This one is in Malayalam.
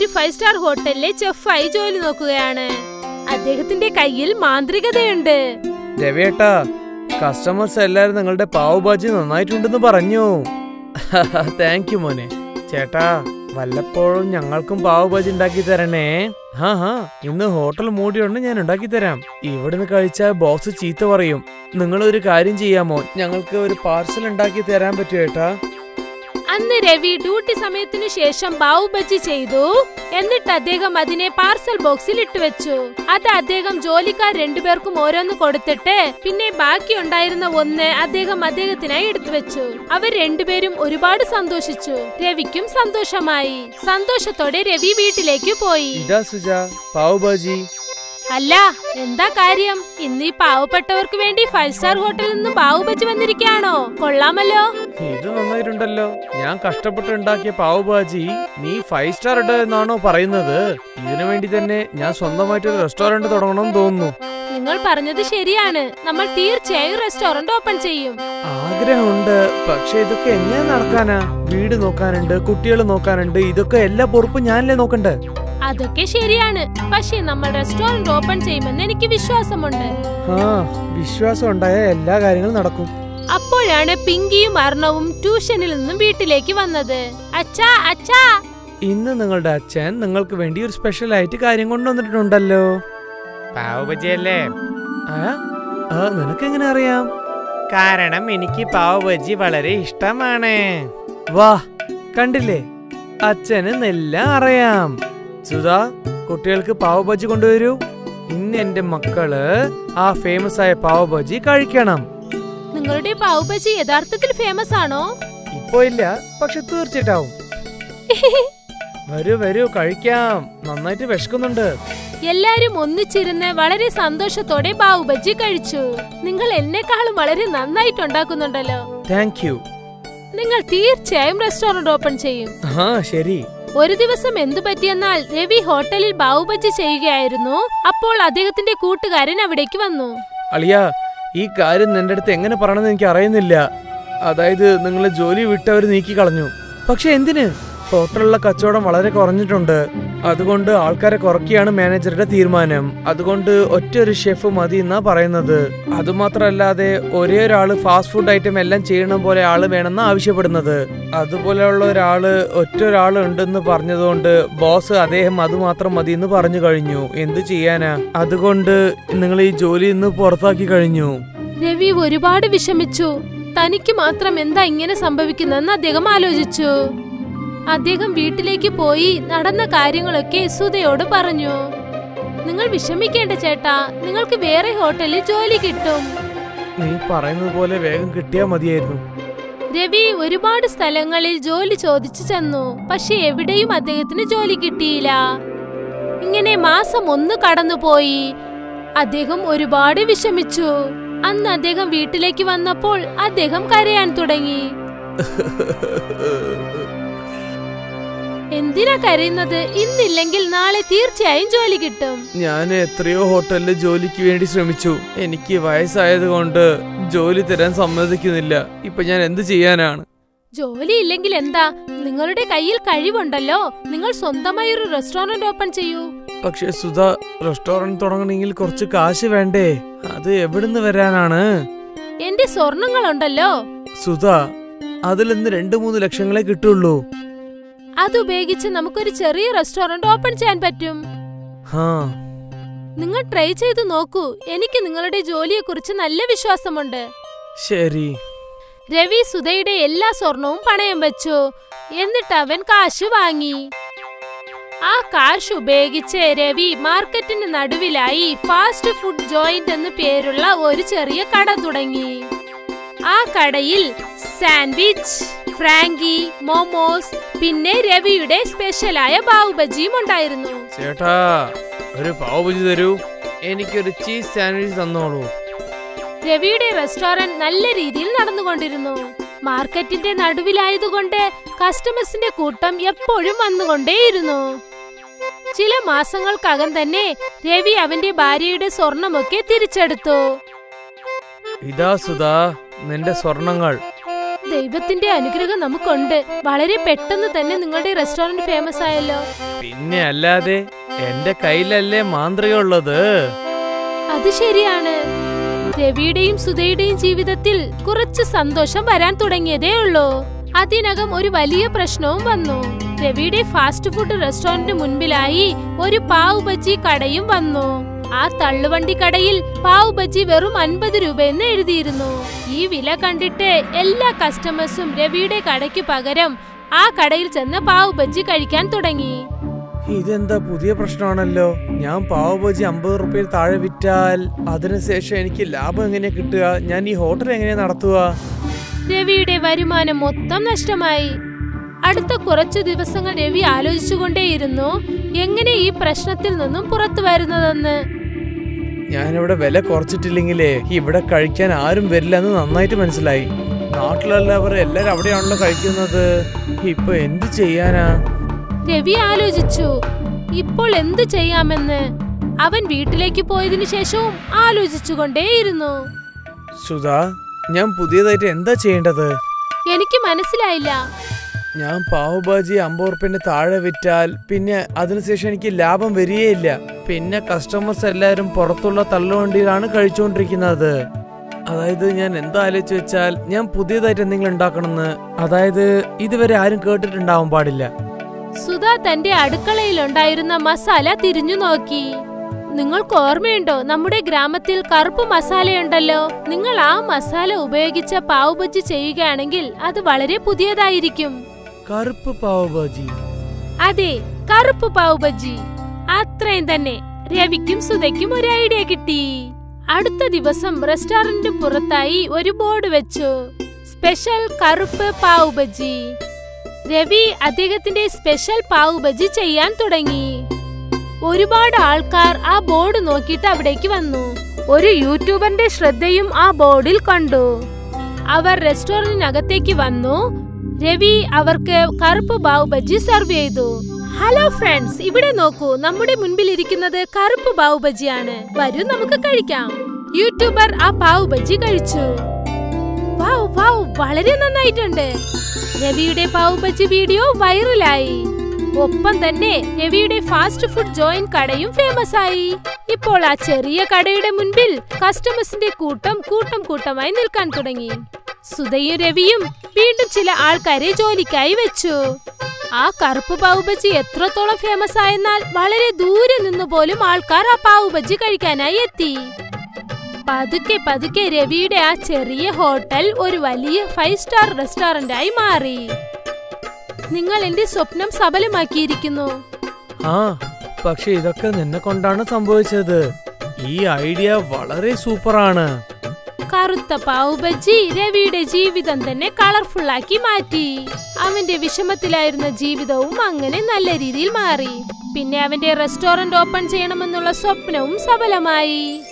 ഒരു ഫൈവ് സ്റ്റാർ ഹോട്ടലിലെ ചെഫായി ജോലി നോക്കുകയാണ് അദ്ദേഹത്തിന്റെ കയ്യിൽ മാന്ത്രികതയുണ്ട് രവിയേട്ടാ കസ്റ്റമേഴ്സ് എല്ലാരും നിങ്ങളുടെ പാവ് ഭാജി നന്നായിട്ടുണ്ടെന്ന് പറഞ്ഞു താങ്ക് യു മോനെ ചേട്ടാ വല്ലപ്പോഴും ഞങ്ങൾക്കും പാവ് ഭാജി ഉണ്ടാക്കി തരണേ ഹാ ഹാ ഇന്ന് ഹോട്ടൽ മൂടിയുണ്ട് ഞാൻ ഉണ്ടാക്കി തരാം ഇവിടുന്ന് കഴിച്ചാൽ ബോസ് ചീത്ത പറയും നിങ്ങൾ ഒരു കാര്യം ചെയ്യാമോ ഞങ്ങൾക്ക് ഒരു പാർസൽ ഉണ്ടാക്കി തരാൻ പറ്റുമോ ഏട്ടാ അന്ന് രവി ഡ്യൂട്ടി സമയത്തിനു ശേഷം ബാവു ബജ്ജി ചെയ്തു എന്നിട്ട് അദ്ദേഹം അതിനെ പാർസൽ ബോക്സിൽ ഇട്ടുവെച്ചു അത് അദ്ദേഹം ജോലിക്കാർ രണ്ടുപേർക്കും ഓരോന്ന് കൊടുത്തിട്ട് പിന്നെ ബാക്കി ഉണ്ടായിരുന്ന ഒന്ന് അദ്ദേഹം അദ്ദേഹത്തിനായി എടുത്തു വെച്ചു അവർ രണ്ടുപേരും ഒരുപാട് സന്തോഷിച്ചു രവിക്കും സന്തോഷമായി സന്തോഷത്തോടെ രവി വീട്ടിലേക്ക് പോയി ഇതാ സുജ പാവ് ഭാജി അല്ല എന്താ കാര്യം ഇന്ന് ഈ പാവപ്പെട്ടവർക്ക് വേണ്ടി ഫൈവ് സ്റ്റാർ ഹോട്ടലിൽ നിന്ന് ബാവു ബജ്ജി വന്നിരിക്കുകയാണോ കൊള്ളാമല്ലോ ഇത് നന്നായിട്ടുണ്ടല്ലോ ഞാൻ കഷ്ടപ്പെട്ട് ഉണ്ടാക്കിയ പാവ് ഭാജി നീ ഫൈവ് സ്റ്റാർ ഇട എന്നാണോ പറയുന്നത് ഇതിനു വേണ്ടി തന്നെ ഞാൻ സ്വന്തമായിട്ട് ഒരു റെസ്റ്റോറന്റ് തുടങ്ങണമെന്ന് തോന്നുന്നു നിങ്ങൾ പറഞ്ഞത് ശരിയാണ് നമ്മൾ തീർച്ചയായും റെസ്റ്റോറന്റ് ഓപ്പൺ ചെയ്യും ആഗ്രഹമുണ്ട് പക്ഷെ ഇതൊക്കെ എങ്ങനെ നടക്കാനാ വീട് നോക്കാനുണ്ട് കുട്ടികൾ നോക്കാനുണ്ട് ഇതൊക്കെ എല്ലാ പൊറുപ്പും ഞാനല്ലേ നോക്കണ്ടേ അതൊക്കെ ശരിയാണ് പക്ഷേ നമ്മൾ റെസ്റ്റോറന്റ് ഓപ്പൺ ചെയ്യുമെന്ന് എനിക്ക് വിശ്വാസമുണ്ട് ആ വിശ്വാസം ഉണ്ടായ എല്ലാ കാര്യങ്ങളും നടക്കും അപ്പോഴാണ് പിങ്കിയും അർണവും ട്യൂഷനിൽ നിന്നും വീട്ടിലേക്ക് വന്നത് അച്ഛാ അച്ഛാ ഇന്ന് നിങ്ങളുടെ അച്ഛൻ നിങ്ങൾക്ക് വേണ്ടി ഒരു സ്പെഷ്യൽ ആയിട്ട് കാര്യം കൊണ്ടുവന്നിട്ടുണ്ടല്ലോ പാവ് ബജിയല്ലേ ആ നിനക്ക് എങ്ങനെ അറിയാം കാരണം എനിക്ക് പാവ് ബജി വളരെ ഇഷ്ടമാണ് വാ കണ്ടില്ലേ അച്ഛന് എല്ലാം അറിയാം സുധാ കുട്ടികൾക്ക് പാവ് ബജി കൊണ്ടുവരൂ ഇന്ന് എന്റെ മക്കള് ആ ഫേമസ് ആയ പാവ് ബജി കഴിക്കണം നിങ്ങളുടെ പാവ് ബജി യഥാർത്ഥത്തിൽ ഫേമസ് ആണോ ഇപ്പോ ഇല്ല പക്ഷെ തീർച്ചയായിട്ടും വരൂ വരൂ കഴിക്കാം നന്നായിട്ട് വിശക്കുന്നുണ്ട് എല്ലാരും ഒന്നിച്ചിരുന്ന് വളരെ സന്തോഷത്തോടെ പാവ് ബജി കഴിച്ചു നിങ്ങൾ എന്നെക്കാളും വളരെ നന്നായിട്ട് ഉണ്ടാക്കുന്നുണ്ടല്ലോ താങ്ക് യു നിങ്ങൾ തീർച്ചയായും റെസ്റ്റോറന്റ് ഓപ്പൺ ചെയ്യും ആ ശരി ഒരു ദിവസം എന്തു പറ്റിയെന്നാൽ രവി ഹോട്ടലിൽ ബാവുബജി ചെയ്യുകയായിരുന്നു അപ്പോൾ അദ്ദേഹത്തിന്റെ കൂട്ടുകാരൻ അവിടേക്ക് വന്നു അളിയ ഈ കാര്യം നിന്റെ അടുത്ത് എങ്ങനെ പറയണമെന്ന് എനിക്ക് അറിയുന്നില്ല അതായത് നിങ്ങൾ ജോലി വിട്ടവർ നീക്കി കളഞ്ഞു പക്ഷെ എന്തിന് ഹോട്ടലിലെ കച്ചവടം വളരെ കുറഞ്ഞിട്ടുണ്ട് അതുകൊണ്ട് ആൾക്കാരെ കുറയ്ക്കുകയാണ് മാനേജറുടെ തീരുമാനം അതുകൊണ്ട് ഒറ്റ ഒരു ഷെഫ് മതി എന്നാ പറയുന്നത് അതുമാത്രമല്ലാതെ ഒരേ ഒരാള് ഫാസ്റ്റ് ഫുഡ് ഐറ്റം എല്ലാം ചെയ്യണം പോലെ ആള് വേണമെന്ന് ആവശ്യപ്പെടുന്നത് അതുപോലെയുള്ള ഒരാള് ഒറ്റ ഒരാൾ ഉണ്ടെന്ന് പറഞ്ഞതുകൊണ്ട് ബോസ് അദ്ദേഹം അത് മാത്രം മതി എന്ന് പറഞ്ഞു കഴിഞ്ഞു എന്ത് ചെയ്യാനാ അതുകൊണ്ട് നിങ്ങൾ ഈ ജോലി ഇന്ന് പുറത്താക്കി കഴിഞ്ഞു രവി ഒരുപാട് വിഷമിച്ചു തനിക്ക് മാത്രം എന്താ ഇങ്ങനെ സംഭവിക്കുന്നതെന്ന് അദ്ദേഹം ആലോചിച്ചു അദ്ദേഹം വീട്ടിലേക്ക് പോയി നടന്ന കാര്യങ്ങളൊക്കെ സുധയോട് പറഞ്ഞു നിങ്ങൾ വിഷമിക്കേണ്ട ചേട്ടാ നിങ്ങൾക്ക് വേറെ ഹോട്ടലിൽ ജോലി കിട്ടും നീ പറയുന്നത് പോലെ വേഗം കിട്ടിയാ മതിയായിരുന്നു രവി ഒരുപാട് സ്ഥലങ്ങളിൽ ജോലി ചോദിച്ചു ചെന്നു പക്ഷെ എവിടെയും അദ്ദേഹത്തിന് ജോലി കിട്ടിയില്ല ഇങ്ങനെ മാസം ഒന്ന് കടന്നുപോയി അദ്ദേഹം ഒരുപാട് വിഷമിച്ചു അന്ന് അദ്ദേഹം വീട്ടിലേക്ക് വന്നപ്പോൾ അദ്ദേഹം കരയാൻ തുടങ്ങി എന്തിനാ കരയുന്നത് ഇന്നില്ലെങ്കിൽ നാളെ തീർച്ചയായും ജോലി കിട്ടും ഞാൻ എത്രയോ ഹോട്ടലിൽ ജോലിക്ക് വേണ്ടി ശ്രമിച്ചു എനിക്ക് വയസ്സായത് കൊണ്ട് ജോലി തരാൻ സമ്മതിക്കുന്നില്ല ഇപ്പൊ ഞാൻ എന്ത് ചെയ്യാനാണ് ജോലി ഇല്ലെങ്കിൽ എന്താ നിങ്ങളുടെ കയ്യിൽ കഴിവുണ്ടല്ലോ നിങ്ങൾ സ്വന്തമായി ഒരു റെസ്റ്റോറന്റ് ഓപ്പൺ ചെയ്യൂ പക്ഷെ സുധ റെസ്റ്റോറന്റ് തുടങ്ങണമെങ്കിൽ കുറച്ച് കാശ് വേണ്ടേ അത് എവിടുന്ന് വരാനാണ് എന്റെ സ്വർണങ്ങളുണ്ടല്ലോ സുധ അതിൽ നിന്ന് രണ്ടു മൂന്ന് ലക്ഷങ്ങളെ കിട്ടുള്ളൂ അതുപയോഗിച്ച് നമുക്കൊരു ചെറിയ റെസ്റ്റോറന്റ് ഓപ്പൺ ചെയ്യാൻ പറ്റും ഹാ നിങ്ങൾ ട്രൈ ചെയ്തു നോക്കൂ എനിക്ക് നിങ്ങളുടെ ജോലിയെക്കുറിച്ച് നല്ല വിശ്വാസമുണ്ട് ശരി രവി സുധയുടെ എല്ലാ സ്വർണവും പണയം വെച്ചു എന്നിട്ട് അവൻ കാശ് വാങ്ങി ആ കാശ് ഉപയോഗിച്ച് രവി മാർക്കറ്റിന് നടുവിലായി ഫാസ്റ്റ് ഫുഡ് ജോയിന്റ് എന്ന് പേരുള്ള ഒരു ചെറിയ കട തുടങ്ങി ആ കടയിൽ സാൻഡ്വിച്ച് ഫ്രാങ്കി മോമോസ് പിന്നെ രവിയുടെ സ്പെഷ്യലായ ബാവുബജിയും ഉണ്ടായിരുന്നു ചേട്ടാ ഒരു പാവ് ബജി തരൂ എനിക്കൊരു ചീസ് സാൻഡ്വിച്ച് തന്നോളൂ രവിയുടെ റെസ്റ്റോറന്റ് നല്ല രീതിയിൽ നടന്നുകൊണ്ടിരുന്നു മാർക്കറ്റിന്റെ നടുവിലായതുകൊണ്ട് കസ്റ്റമേഴ്സിന്റെ കൂട്ടം എപ്പോഴും വന്നുകൊണ്ടേയിരുന്നു ചില മാസങ്ങൾക്കകം തന്നെ രവി അവന്റെ ഭാര്യയുടെ സ്വർണമൊക്കെ തിരിച്ചെടുത്തു ഇതാ സുധാ നിന്റെ സ്വർണങ്ങൾ ദൈവത്തിന്റെ അനുഗ്രഹം നമുക്കുണ്ട് വളരെ പെട്ടെന്ന് തന്നെ നിങ്ങളുടെ റെസ്റ്റോറന്റ് ഫേമസ് ആയല്ലോ പിന്നെ അല്ലാതെ എന്റെ കയ്യിലല്ലേ മാന്ത്രികം ഉള്ളത് അത് ശരിയാണ് രവിയുടെയും സുധയുടെയും ജീവിതത്തിൽ കുറച്ച് സന്തോഷം വരാൻ തുടങ്ങിയതേ ഉള്ളൂ അതിനകം ഒരു വലിയ പ്രശ്നവും വന്നു രവിയുടെ ഫാസ്റ്റ് ഫുഡ് റെസ്റ്റോറന്റിന് മുൻപിലായി ഒരു പാവ് ബജ്ജി കടയും വന്നു ആ തള്ളുവണ്ടി കടയിൽ പാവ് ബജ്ജി വെറും അൻപത് രൂപയെന്ന് എഴുതിയിരുന്നു ഈ വില കണ്ടിട്ട് എല്ലാ കസ്റ്റമേഴ്സും രവിയുടെ കടയ്ക്ക് പകരം ആ കടയിൽ ചെന്ന് പാവ് ബജ്ജി കഴിക്കാൻ തുടങ്ങി ഇതെന്താ പുതിയ പ്രശ്നമാണല്ലോ ഞാൻ പാവബജി അമ്പത് റുപ്യയിൽ താഴെ വിറ്റാൽ അതിനുശേഷം എനിക്ക് ലാഭം എങ്ങനെയാ കിട്ടുക ഞാൻ ഈ ഹോട്ടൽ എങ്ങനെയാ നടത്തുക രവിയുടെ വരുമാനം മൊത്തം നഷ്ടമായി അടുത്ത കുറച്ചു ദിവസങ്ങൾ രവി ആലോചിച്ചുകൊണ്ടേയിരുന്നു എങ്ങനെ ഈ പ്രശ്നത്തിൽ നിന്നും പുറത്തു വരുന്നതെന്ന് ഞാനിവിടെ വില കുറച്ചിട്ടില്ലെങ്കിലേ ഇവിടെ കഴിക്കാൻ ആരും വരില്ല എന്ന് നന്നായിട്ട് മനസ്സിലായി നാട്ടിലുള്ളവർ എല്ലാരും അവിടെയാണല്ലോ കഴിക്കുന്നത് ഇപ്പൊ എന്ത് ചെയ്യാനാ രവി ആലോചിച്ചു ഇപ്പോൾ എന്തു ചെയ്യാമെന്ന് അവൻ വീട്ടിലേക്ക് പോയതിനു ശേഷവും ആലോചിച്ചുകൊണ്ടേയിരുന്നു സുധാ ഞാൻ പുതിയതായിട്ട് എന്താ ചെയ്യേണ്ടത് എനിക്ക് മനസ്സിലായില്ല ഞാൻ പാവഭാജി അമ്പത് ഉറുപ്പ്യന്റെ താഴെ വിറ്റാൽ പിന്നെ അതിനുശേഷം എനിക്ക് ലാഭം വരികയില്ല പിന്നെ കസ്റ്റമേഴ്സ് എല്ലാവരും പുറത്തുള്ള തള്ളുവണ്ടിയിലാണ് കഴിച്ചുകൊണ്ടിരിക്കുന്നത് അതായത് ഞാൻ എന്താ ആലോചിച്ച് വെച്ചാൽ ഞാൻ പുതിയതായിട്ട് എന്തെങ്കിലും ഉണ്ടാക്കണമെന്ന് അതായത് ഇതുവരെ ആരും കേട്ടിട്ടുണ്ടാവാൻ പാടില്ല സുധ തന്റെ അടുക്കളയിലുണ്ടായിരുന്ന മസാല തിരിഞ്ഞു നോക്കി നിങ്ങൾക്ക് ഓർമ്മയുണ്ടോ നമ്മുടെ ഗ്രാമത്തിൽ കറുപ്പ് മസാലയുണ്ടല്ലോ നിങ്ങൾ ആ മസാല ഉപയോഗിച്ച പാവ് ബജ്ജി ചെയ്യുകയാണെങ്കിൽ അത് വളരെ പുതിയതായിരിക്കും കറുപ്പ് പാവഭാജി അതെ കറുപ്പ് പാവ് ബജ്ജി അത്രയും തന്നെ രവിക്കും സുധയ്ക്കും ഒരു ഐഡിയ കിട്ടി അടുത്ത ദിവസം റെസ്റ്റോറന്റ് പുറത്തായി ഒരു ബോർഡ് വെച്ചു സ്പെഷ്യൽ കറുപ്പ് പാവ് ബജ്ജി രവി അദ്ദേഹത്തിന്റെ സ്പെഷ്യൽ പാവ് ബജ്ജി ചെയ്യാൻ തുടങ്ങി ഒരുപാട് ആൾക്കാർ ആ ബോർഡ് നോക്കിയിട്ട് അവിടേക്ക് വന്നു ഒരു യൂട്യൂബറിന്റെ ശ്രദ്ധയും ആ ബോർഡിൽ കണ്ടു അവർ റെസ്റ്റോറന്റിനകത്തേക്ക് വന്നു രവി അവർക്ക് കറുപ്പ് ബാവ് ബജ്ജി സെർവ് ചെയ്തു ഹലോ ഫ്രണ്ട്സ് ഇവിടെ നോക്കൂ നമ്മുടെ മുൻപിൽ ഇരിക്കുന്നത് കറുപ്പ് ബാവ് ബജ്ജിയാണ് വരൂ നമുക്ക് കഴിക്കാം യൂട്യൂബർ ആ പാവ് ബജ്ജി കഴിച്ചു വാവ് വാവ് വളരെ നന്നായിട്ടുണ്ട് രവിയുടെ പാവ് ബജ്ജി വീഡിയോ വൈറലായി ഒപ്പം തന്നെ രവിയുടെ ഫാസ്റ്റ് ഫുഡ് ജോയിൻ കടയും ഫേമസ് ആയി ഇപ്പോൾ ആ ചെറിയ കടയുടെ മുൻപിൽ കസ്റ്റമേഴ്സിന്റെ കൂട്ടം കൂട്ടം കൂട്ടമായി നിൽക്കാൻ തുടങ്ങി സുധയും രവിയും വീണ്ടും ചില ആൾക്കാരെ ജോലിക്കായി വെച്ചു ആ കറുപ്പ് പാവുബജി എത്രത്തോളം ഫേമസ് ആയെന്നാൽ വളരെ ദൂരെ നിന്ന് പോലും ആൾക്കാർ ആ പാവുബജി കഴിക്കാനായി എത്തി പതുക്കെ പതുക്കെ രവിയുടെ ആ ചെറിയ ഹോട്ടൽ ഒരു വലിയ ഫൈവ് സ്റ്റാർ റെസ്റ്റോറന്റ് ആയി മാറി നിങ്ങൾ എന്റെ സ്വപ്നം സഫലമാക്കിയിരിക്കുന്നു ആ പക്ഷെ ഇതൊക്കെ നിന്നെ കൊണ്ടാണ് സംഭവിച്ചത് ഈ ഐഡിയ വളരെ സൂപ്പറാണ് കറുത്ത പാവുബജ്ജി രവിയുടെ ജീവിതം തന്നെ കളർഫുൾ ആക്കി മാറ്റി അവന്റെ വിഷമത്തിലായിരുന്ന ജീവിതവും അങ്ങനെ നല്ല രീതിയിൽ മാറി പിന്നെ അവന്റെ റെസ്റ്റോറന്റ് ഓപ്പൺ ചെയ്യണമെന്നുള്ള സ്വപ്നവും സഫലമായി